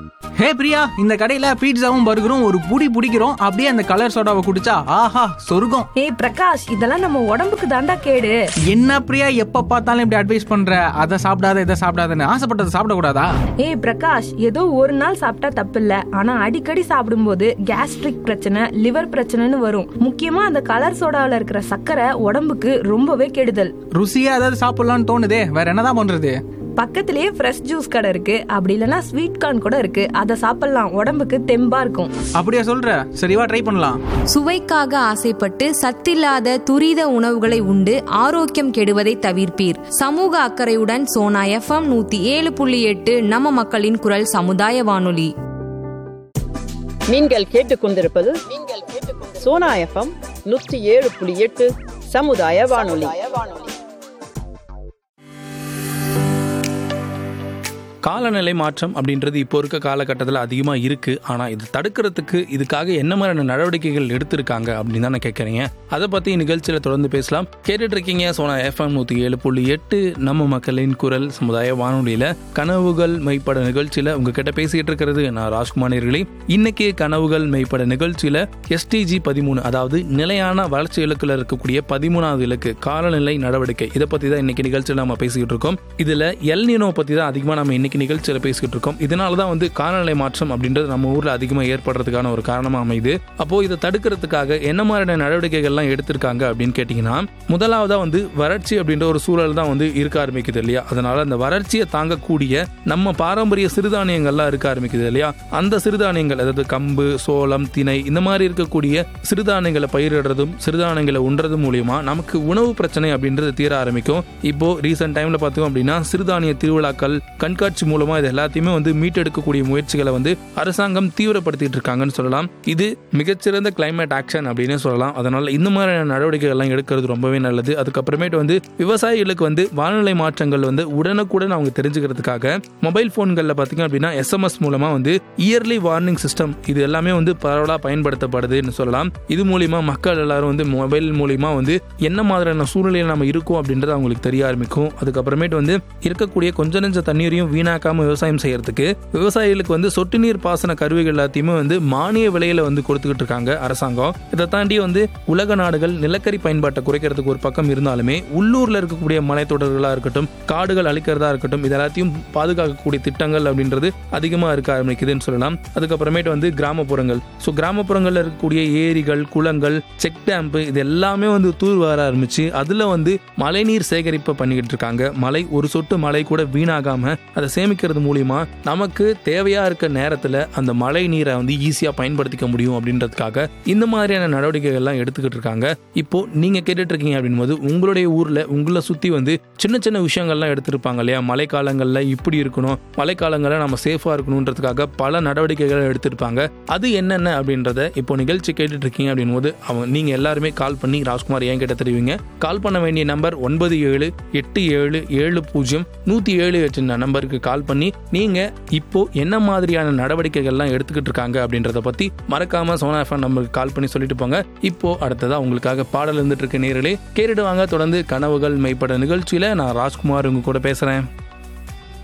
ஹே பிரியா இந்த கடையில பீட்சாவும் பர்கரும் ஒரு புடி பிடிக்கிறோம் அப்படியே அந்த கலர் சோடாவை குடிச்சா ஆஹா சொர்க்கம் ஏய் பிரகாஷ் இதெல்லாம் நம்ம உடம்புக்கு தாண்டா கேடு என்ன பிரியா எப்ப பார்த்தாலும் இப்படி அட்வைஸ் பண்ற அதை சாப்பிடாத இதை சாப்பிடாதன்னு ஆசைப்பட்டதை சாப்பிடக்கூடாதா ஏய் பிரகாஷ் ஏதோ ஒரு நாள் சாப்பிட்டா தப்பில்ல ஆனா அடிக்கடி சாப்பிடும்போது கேஸ்ட்ரிக் பிரச்சனை லிவர் பிரச்சனைன்னு வரும் முக்கியமா அந்த கலர் சோடாவில் இருக்கிற சர்க்கரை உடம்புக்கு ரொம்பவே கெடுதல் ருசியா ஏதாவது சாப்பிடலாம்னு தோணுதே வேற என்னதான் பண்றது பக்கத்திலேயே ஃப்ரெஷ் ஜூஸ் கடை இருக்கு அப்படி இல்லைன்னா ஸ்வீட் கார்ன் கூட இருக்கு அதை சாப்பிடலாம் உடம்புக்கு தெம்பா இருக்கும் அப்படியா சொல்ற சரிவா ட்ரை பண்ணலாம் சுவைக்காக ஆசைப்பட்டு சத்தில்லாத துரித உணவுகளை உண்டு ஆரோக்கியம் கெடுவதை தவிர்ப்பீர் சமூக அக்கறையுடன் சோனா எஃப்எம் நூத்தி ஏழு புள்ளி எட்டு நம்ம மக்களின் குரல் சமுதாய வானொலி நீங்கள் கேட்டுக்கொண்டிருப்பது சோனா எஃப்எம் நூற்றி ஏழு புள்ளி எட்டு சமுதாய வானொலி காலநிலை மாற்றம் அப்படின்றது இப்போ இருக்க காலகட்டத்தில் அதிகமாக இருக்குது ஆனால் இது தடுக்கிறதுக்கு இதுக்காக என்ன மாதிரியான நடவடிக்கைகள் எடுத்திருக்காங்க அப்படின்னு தான் நான் கேட்குறீங்க அதை பற்றி நிகழ்ச்சியில் தொடர்ந்து பேசலாம் கேட்டுட்டு இருக்கீங்க சோனா எஃப்எம் நூற்றி ஏழு புள்ளி எட்டு நம்ம மக்களின் குரல் சமுதாய வானொலியில் கனவுகள் மெய்ப்பட நிகழ்ச்சியில் உங்ககிட்ட பேசிக்கிட்டு இருக்கிறது நான் ராஜ்குமாரியர்களே இன்னைக்கு கனவுகள் மெய்ப்பட நிகழ்ச்சியில் எஸ்டிஜி பதிமூணு அதாவது நிலையான வளர்ச்சி இலக்கில் இருக்கக்கூடிய பதிமூணாவது இலக்கு காலநிலை நடவடிக்கை இதை பற்றி தான் இன்னைக்கு நிகழ்ச்சியில் நம்ம பேசிக்கிட்டு இருக்கோம் இதில் எல்னினோ பற்றி தான் அதிகமாக நம்ம இன்னைக்கு நிகழ்ச்சியில் பேசிக்கிட்டு இருக்கோம் இதனால தான் வந்து காலநிலை மாற்றம் அப்படின்றது நம்ம ஊரில் அதிகமாக ஏற்படுறதுக்கான ஒரு காரணமாக அமையுது அப்போ இதை தடுக்கிறதுக்காக என்ன மாதிரியான நடவடிக்கைகள்லாம் எடுத்திருக்காங்க அப்படின்னு கேட்டிங்கன்னா முதலாவதாக வந்து வறட்சி அப்படின்ற ஒரு சூழல் தான் வந்து இருக்க ஆரம்பிக்குது இல்லையா அதனால அந்த வறட்சியை தாங்கக்கூடிய நம்ம பாரம்பரிய சிறுதானியங்கள்லாம் இருக்க ஆரம்பிக்குது இல்லையா அந்த சிறுதானியங்கள் அதாவது கம்பு சோளம் திணை இந்த மாதிரி இருக்கக்கூடிய சிறுதானியங்களை பயிரிடுறதும் சிறுதானியங்களை உண்றது மூலியமா நமக்கு உணவு பிரச்சனை அப்படின்றது தீர ஆரம்பிக்கும் இப்போ ரீசெண்ட் டைம்ல பார்த்தோம் அப்படின்னா சிறுதானிய திருவிழாக்கள் கண்காட்சி மூலமா இது எல்லாத்தையுமே வந்து மீட்டெடுக்கக்கூடிய முயற்சிகளை வந்து அரசாங்கம் தீவிரப்படுத்திட்டு இருக்காங்கன்னு சொல்லலாம் இது மிகச்சிறந்த கிளைமேட் ஆக்ஷன் அப்படின்னு சொல்லலாம் அதனால இந்த மாதிரியான நடவடிக்கைகள் எல்லாம் எடுக்கிறது ரொம்பவே நல்லது அதுக்கப்புறமேட்டு வந்து விவசாயிகளுக்கு வந்து வானிலை மாற்றங்கள் வந்து உடனுக்குடன் அவங்க தெரிஞ்சுக்கிறதுக்காக மொபைல் போன்களில் பார்த்தீங்க அப்படின்னா எஸ்எம்எஸ் மூலமா வந்து இயர்லி வார்னிங் சிஸ்டம் இது எல்லாமே வந்து பரவலாக பயன்படுத்தப்படுதுன்னு சொல்லலாம் இது மூலியமா மக்கள் எல்லாரும் வந்து மொபைல் மூலியமா வந்து என்ன மாதிரியான சூழ்நிலையில் நம்ம இருக்கோம் அப்படின்றது அவங்களுக்கு தெரிய ஆரம்பிக்கும் அதுக்கப்புறமேட்டு வந்து இருக்கக்கூடிய கொஞ்ச நெஞ்ச தண்ணீரையும் வீணாக்காம விவசாயம் செய்யறதுக்கு விவசாயிகளுக்கு வந்து சொட்டு நீர் பாசன கருவிகள் எல்லாத்தையுமே வந்து மானிய விலையில வந்து கொடுத்துக்கிட்டு இருக்காங்க அரசாங்கம் இதை தாண்டி வந்து உலக நாடுகள் நிலக்கரி பயன்பாட்டை குறைக்கிறதுக்கு ஒரு பக்கம் இருந்தாலுமே உள்ளூர்ல இருக்கக்கூடிய மலைத்தொடர்களா இருக்கட்டும் காடுகள் அழிக்கிறதா இருக்கட்டும் இது எல்லாத்தையும் பாதுகாக்கக்கூடிய திட்டங்கள் அப்படின்றது அதிகமா இருக்க ஆரம்பிக்குதுன்னு சொல்லலாம் அதுக்கப்புறமேட்டு வந்து கிராமப்புறங்கள் ஸோ கிராமப்புறங்களில் இருக்கக்கூடிய ஏரிகள் குளங்கள் செக் டேம்ப் இது எல்லாமே வந்து தூர் வர ஆரம்பிச்சு அதுல வந்து மழைநீர் சேகரிப்பு பண்ணிக்கிட்டு இருக்காங்க மழை ஒரு சொட்டு மழை கூட வீணாகாம அதை சேமிக்கிறது மூலியமா நமக்கு தேவையா இருக்க நேரத்துல அந்த மழை நீரை வந்து ஈஸியா பயன்படுத்திக்க முடியும் அப்படின்றதுக்காக இந்த மாதிரியான நடவடிக்கைகள் எல்லாம் எடுத்துக்கிட்டு இருக்காங்க இப்போ நீங்க கேட்டுட்டு இருக்கீங்க அப்படின்போது உங்களுடைய ஊர்ல உங்களை சுத்தி வந்து சின்ன சின்ன விஷயங்கள்லாம் எடுத்திருப்பாங்க இல்லையா மழைக்காலங்கள்ல இப்படி இருக்கணும் மழைக்காலங்களில் நம்ம சேஃபா இருக்கணுன்றதுக்காக பல நடவடிக்கைகள் எடுத்திருப்பாங்க அது என்னென்ன அப்படின்றத இப்போ நிகழ்ச்சி கேட்டுட்டு இருக்கீங்க அப்படின்போது அவங்க நீங்க எல்லாருமே கால் பண்ணி ராஜ்குமார் ஏன் கிட்ட தெரிவிங்க கால் பண்ண வேண்டிய நம்பர் ஒன்பது ஏழு எட்டு ஏழு ஏழு பூஜ்ஜியம் நூத்தி ஏழு எட்டு நம்பருக்கு கால் பண்ணி நீங்க இப்போ என்ன மாதிரியான நடவடிக்கைகள்லாம் எடுத்துக்கிட்டு இருக்காங்க அப்படின்றத பத்தி மறக்காம சோனா எஃப்எம் நம்பருக்கு கால் பண்ணி சொல்லிட்டு போங்க இப்போ அடுத்ததா உங்களுக்காக பாடல் இருந்துட்டு இருக்க நேரிலே கேட்டுட்டு வாங்க தொடர்ந்து கனவுகள் மெய்ப்பட நிகழ்ச்சியில நான் ராஜ்குமார் உங்க கூட பேசுறேன்